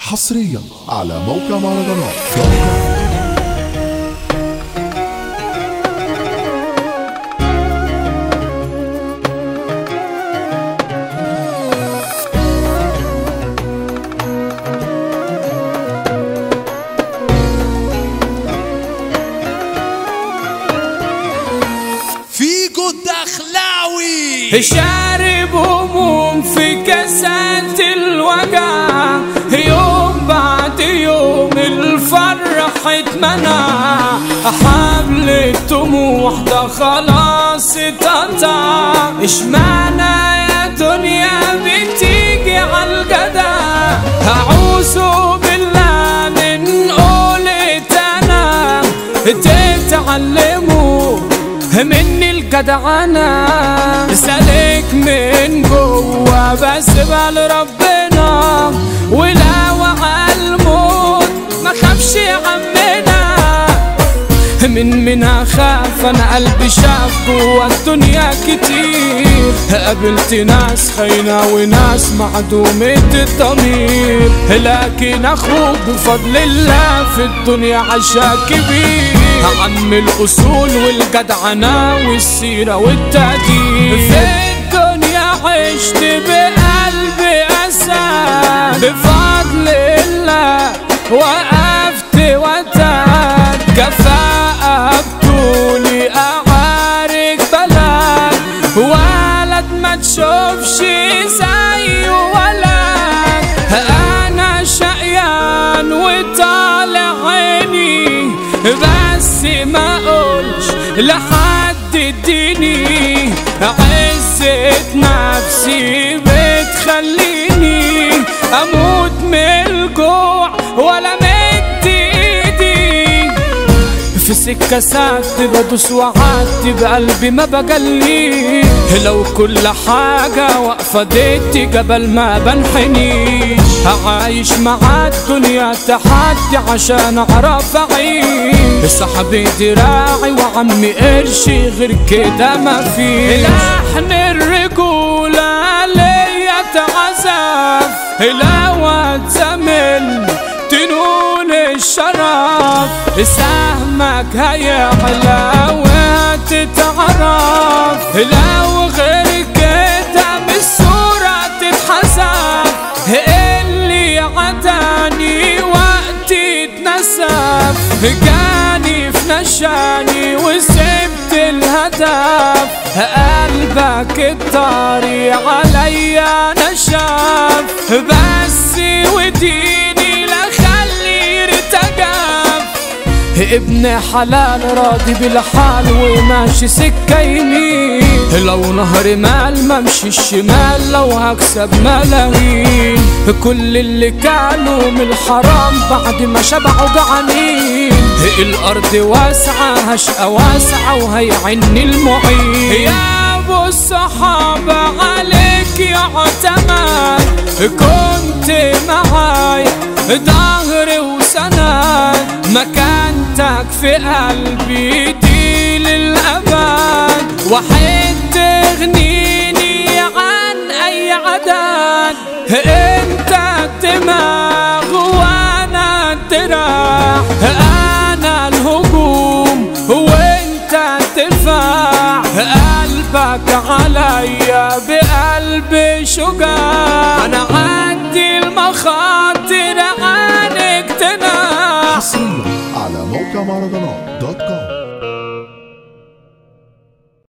حصريا على موقع مهرجانات دوت كوم. فيجو الدخلاوي شارب هموم في كاسات الوجع يوم بعد يوم الفرح اتمنع حبل الطموح ده خلاص اتقطع اشمعنى يا دنيا بتيجي عالجدع اعوذ بالله من قولة انا تتعلموا مني الجدعنة سالك من جوا بسيبها لربنا ولو عالموت ما خافش عمنا من من اخاف انا قلبي شاف جوا الدنيا كتير قابلت ناس خاينة وناس معدومة الضمير لكن اخوك بفضل الله في الدنيا عشا كبير عم الاصول والجدعنة والسيرة والتقدير في الدنيا عشت بقلبي اسد بفضل الله وقفت وتاد كفاءة بطولي أعارك بلد ولد ما تشوفش زيه ولد أنا شقيان وطالع عيني بس ما أقولش لحد اديني عزة نفسي بتخليني أموت من الجوع ولا مد ايدي في سكة ساعات بدوس وعدت بقلبي ما بجلي لو كل حاجة واقفة ديتي جبل ما بنحنيش عايش مع الدنيا تحدي عشان اعرف اعيش صاحبي دراعي وعمي قرشي غير كده ما فيش لحن الرجولة ليا تعزف لو اتزمل تنول الشرف سهمك هيعلى وتتعرف لو غير كده من الصورة تتحسب اللي عداني وقت اتنسف جاني في نشاني وسبت الهدف قلبك الطريق عليا نشاف بس وديني لا خلي ارتجف ابن حلال راضي بالحال وماشي سكة يمين لو نهر مال ممشي الشمال لو هكسب ملايين كل اللي كانوا من الحرام بعد ما شبعوا جعانين الأرض واسعة هشقة واسعة وهيعني المعين يا أبو الصحابة عليك يا عتمان كنت معايا ظهري وسند مكانتك في قلبي دي للأبد وحيد تغنيني عن أي عدد انت الدماغ وانا الدراع انا الهجوم وانت الدفاع قلبك عليا بقلب شجاع انا عندي المخاطر عنك تنام حصريا على موقع مهرجانات دوت كوم